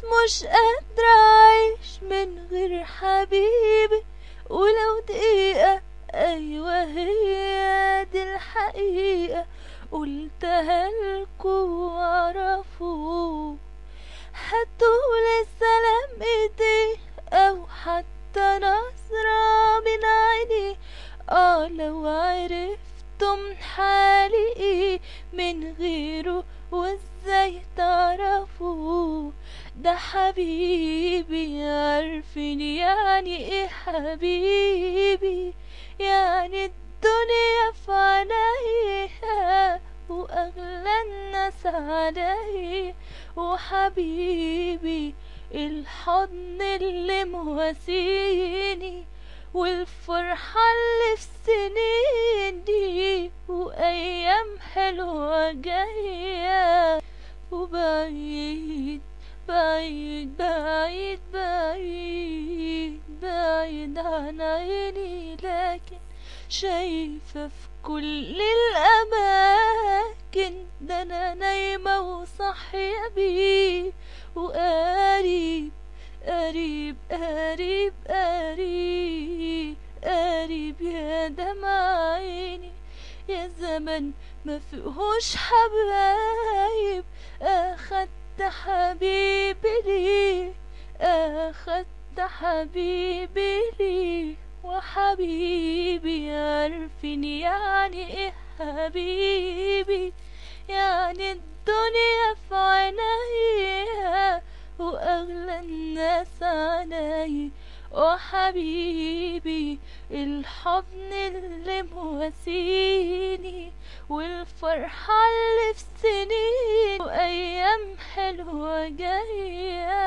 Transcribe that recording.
مش قادرة أعيش من غير حبيبي ولو دقيقة أيوة هي دي الحقيقة قلتها لكوا واعرفوا هاتوا السلام ايديه أو حتى نظرة من عينيه اه لو عرفتم حالي ايه من غيره وازاي تعرفوا ده حبيبي عارفين يعني ايه حبيبي يعني الدنيا في عينيا واغلى الناس عليا وحبيبي الحضن اللي مواسيني والفرحة اللي في سنيني وأيام حلوة جاية وبعيد بعيد بعيد بعيد بعيد عن عيني لكن شايفة في كل الأماكن ده أنا نايمة وصاحية بيه وقريب قريب قريب قريب قريب يا دمع عيني يا زمن ما فيهوش حبايب اخدت حبيبي ليه اخدت حبيبي ليه وحبيبي عارفين يعني ايه حبيبي يعني الدنيا في عينيا واغلى الناس علي وحبيبي الحضن اللي مواسيني والفرحة اللي في سنين وأيام حلوة جاية